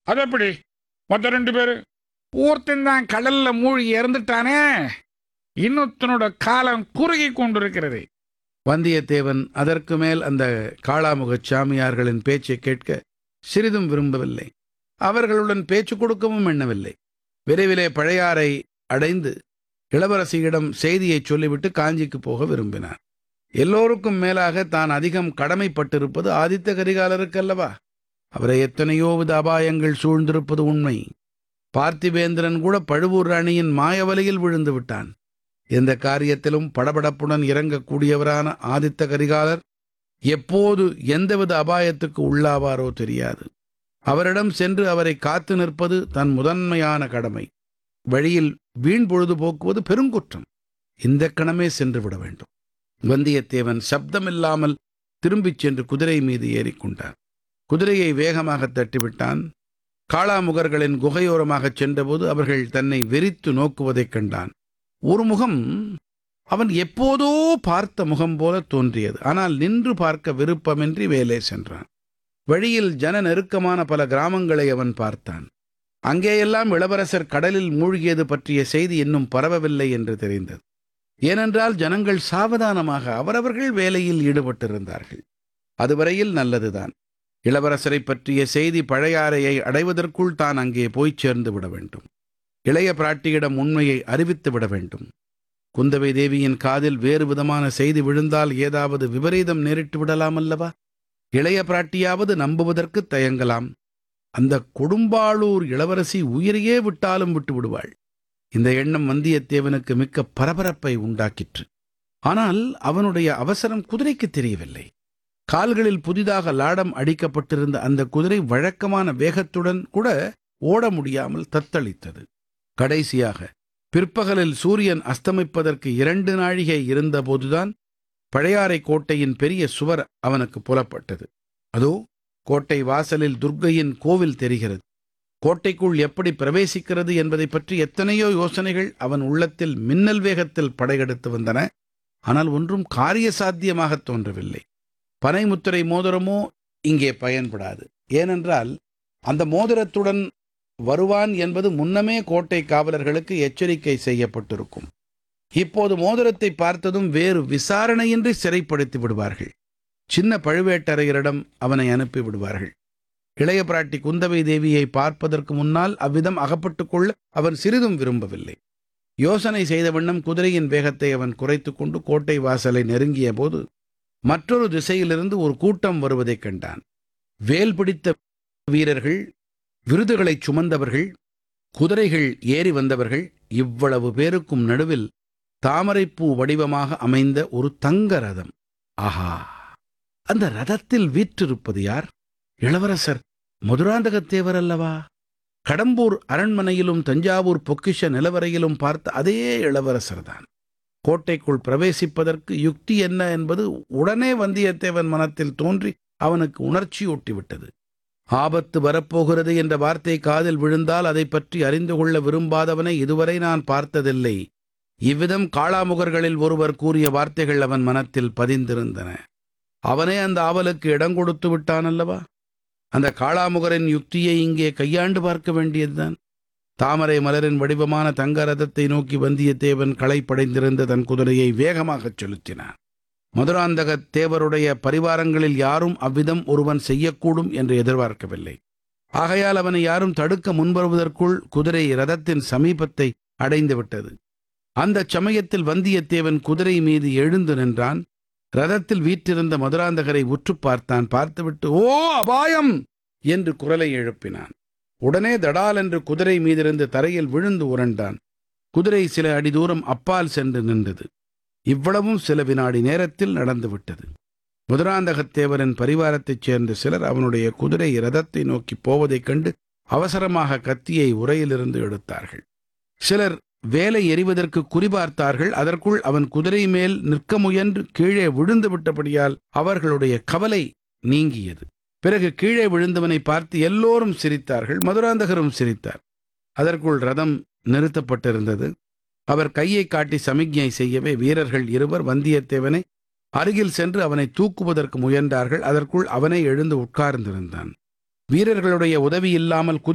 அது எப்படி மொத்த ரெண்டு பேரு ஒருத்தன் தான் கடல்ல மூழ்கி இறந்துட்டானே இன்னொருத்தனோட காலம் குறுகி கொண்டிருக்கிறது வந்தியத்தேவன் அதற்கு மேல் அந்த காளாமுகச் சாமியார்களின் பேச்சை கேட்க சிறிதும் விரும்பவில்லை அவர்களுடன் பேச்சு கொடுக்கவும் எண்ணவில்லை விரைவிலே பழையாறை அடைந்து இளவரசியிடம் செய்தியைச் சொல்லிவிட்டு காஞ்சிக்கு போக விரும்பினார் எல்லோருக்கும் மேலாக தான் அதிகம் கடமைப்பட்டிருப்பது ஆதித்த கரிகாலருக்கல்லவா அவரை எத்தனையோ வித அபாயங்கள் சூழ்ந்திருப்பது உண்மை பார்த்திவேந்திரன் கூட பழுவூர் ராணியின் மாயவலையில் விழுந்து விட்டான் எந்த காரியத்திலும் படபடப்புடன் இறங்கக்கூடியவரான ஆதித்த கரிகாலர் எப்போது எந்தவித அபாயத்துக்கு உள்ளாவாரோ தெரியாது அவரிடம் சென்று அவரை காத்து நிற்பது தன் முதன்மையான கடமை வழியில் வீண் பொழுது போக்குவது பெருங்குற்றம் இந்த கணமே சென்று விட வேண்டும் வந்தியத்தேவன் சப்தமில்லாமல் திரும்பிச் சென்று குதிரை மீது ஏறிக்கொண்டான் குதிரையை வேகமாக தட்டிவிட்டான் காளாமுகர்களின் குகையோரமாகச் சென்றபோது அவர்கள் தன்னை வெறித்து நோக்குவதைக் கண்டான் ஒரு முகம் அவன் எப்போதோ பார்த்த முகம் போல தோன்றியது ஆனால் நின்று பார்க்க விருப்பமின்றி வேலே சென்றான் வழியில் ஜன நெருக்கமான பல கிராமங்களை அவன் பார்த்தான் அங்கேயெல்லாம் இளவரசர் கடலில் மூழ்கியது பற்றிய செய்தி இன்னும் பரவவில்லை என்று தெரிந்தது ஏனென்றால் ஜனங்கள் சாவதானமாக அவரவர்கள் வேலையில் ஈடுபட்டிருந்தார்கள் அதுவரையில் நல்லதுதான் இளவரசரை பற்றிய செய்தி பழையாறையை அடைவதற்குள் தான் அங்கே போய்ச் சேர்ந்து விட வேண்டும் இளைய பிராட்டியிடம் உண்மையை அறிவித்து விட வேண்டும் குந்தவை தேவியின் காதில் வேறு விதமான செய்தி விழுந்தால் ஏதாவது விபரீதம் நேரிட்டு விடலாம் அல்லவா இளைய பிராட்டியாவது நம்புவதற்கு தயங்கலாம் அந்த கொடும்பாளூர் இளவரசி உயிரையே விட்டாலும் விட்டு விடுவாள் இந்த எண்ணம் வந்தியத்தேவனுக்கு மிக்க பரபரப்பை உண்டாக்கிற்று ஆனால் அவனுடைய அவசரம் குதிரைக்கு தெரியவில்லை கால்களில் புதிதாக லாடம் அடிக்கப்பட்டிருந்த அந்த குதிரை வழக்கமான வேகத்துடன் கூட ஓட முடியாமல் தத்தளித்தது கடைசியாக பிற்பகலில் சூரியன் அஸ்தமிப்பதற்கு இரண்டு நாழிகை இருந்தபோதுதான் பழையாறை கோட்டையின் பெரிய சுவர் அவனுக்கு புலப்பட்டது அதோ கோட்டை வாசலில் துர்க்கையின் கோவில் தெரிகிறது கோட்டைக்குள் எப்படி பிரவேசிக்கிறது என்பதை பற்றி எத்தனையோ யோசனைகள் அவன் உள்ளத்தில் மின்னல் வேகத்தில் படையெடுத்து வந்தன ஆனால் ஒன்றும் காரிய சாத்தியமாக தோன்றவில்லை பனைமுத்திரை மோதிரமோ இங்கே பயன்படாது ஏனென்றால் அந்த மோதிரத்துடன் வருவான் என்பது முன்னமே கோட்டை காவலர்களுக்கு எச்சரிக்கை செய்யப்பட்டிருக்கும் இப்போது மோதிரத்தை பார்த்ததும் வேறு விசாரணையின்றி சிறைப்படுத்தி விடுவார்கள் சின்ன பழுவேட்டரையரிடம் அவனை அனுப்பி விடுவார்கள் இளைய பிராட்டி குந்தவை தேவியை பார்ப்பதற்கு முன்னால் அவ்விதம் அகப்பட்டுக் கொள்ள அவன் சிறிதும் விரும்பவில்லை யோசனை செய்த வண்ணம் குதிரையின் வேகத்தை அவன் குறைத்துக் கொண்டு கோட்டை வாசலை நெருங்கிய போது மற்றொரு திசையிலிருந்து ஒரு கூட்டம் வருவதைக் கண்டான் வேல் பிடித்த வீரர்கள் விருதுகளைச் சுமந்தவர்கள் குதிரைகள் ஏறி வந்தவர்கள் இவ்வளவு பேருக்கும் நடுவில் தாமரைப்பூ வடிவமாக அமைந்த ஒரு தங்க ரதம் ஆஹா அந்த ரதத்தில் வீற்றிருப்பது யார் இளவரசர் மதுராந்தகத்தேவர் அல்லவா கடம்பூர் அரண்மனையிலும் தஞ்சாவூர் பொக்கிஷ நிலவரையிலும் பார்த்த அதே இளவரசர்தான் கோட்டைக்குள் பிரவேசிப்பதற்கு யுக்தி என்ன என்பது உடனே வந்தியத்தேவன் மனத்தில் தோன்றி அவனுக்கு உணர்ச்சியூட்டிவிட்டது ஆபத்து வரப்போகிறது என்ற வார்த்தை காதில் விழுந்தால் அதை பற்றி அறிந்து கொள்ள விரும்பாதவனை இதுவரை நான் பார்த்ததில்லை இவ்விதம் காளாமுகர்களில் ஒருவர் கூறிய வார்த்தைகள் அவன் மனத்தில் பதிந்திருந்தன அவனே அந்த ஆவலுக்கு இடம் கொடுத்து விட்டான் அல்லவா அந்த காளாமுகரின் யுக்தியை இங்கே கையாண்டு பார்க்க வேண்டியதுதான் தாமரை மலரின் வடிவமான தங்க ரதத்தை நோக்கி வந்தியத்தேவன் களைப்படைந்திருந்த தன் குதிரையை வேகமாகச் செலுத்தினான் மதுராந்தக தேவருடைய பரிவாரங்களில் யாரும் அவ்விதம் ஒருவன் செய்யக்கூடும் என்று எதிர்பார்க்கவில்லை ஆகையால் அவனை யாரும் தடுக்க முன்வருவதற்குள் குதிரை ரதத்தின் சமீபத்தை அடைந்து விட்டது அந்தச் சமயத்தில் வந்தியத்தேவன் குதிரை மீது எழுந்து நின்றான் ரதத்தில் வீற்றிருந்த மதுராந்தகரை உற்று பார்த்தான் பார்த்துவிட்டு ஓ அபாயம் என்று குரலை எழுப்பினான் உடனே தடால் என்று குதிரை மீதிருந்து தரையில் விழுந்து உரண்டான் குதிரை சில அடி தூரம் அப்பால் சென்று நின்றது இவ்வளவும் சில வினாடி நேரத்தில் நடந்துவிட்டது மதுராந்தகத்தேவரின் பரிவாரத்தைச் சேர்ந்த சிலர் அவனுடைய குதிரை ரதத்தை நோக்கி போவதைக் கண்டு அவசரமாக கத்தியை உரையிலிருந்து எடுத்தார்கள் சிலர் வேலை எறிவதற்கு குறிபார்த்தார்கள் அதற்குள் அவன் குதிரை மேல் நிற்க முயன்று கீழே விழுந்து விட்டபடியால் அவர்களுடைய கவலை நீங்கியது பிறகு கீழே விழுந்தவனை பார்த்து எல்லோரும் சிரித்தார்கள் மதுராந்தகரும் சிரித்தார் அதற்குள் ரதம் நிறுத்தப்பட்டிருந்தது அவர் கையை காட்டி சமிக்ஞை செய்யவே வீரர்கள் இருவர் வந்தியத்தேவனை அருகில் சென்று அவனை தூக்குவதற்கு முயன்றார்கள் அதற்குள் அவனை எழுந்து உட்கார்ந்திருந்தான் வீரர்களுடைய உதவி இல்லாமல் குதி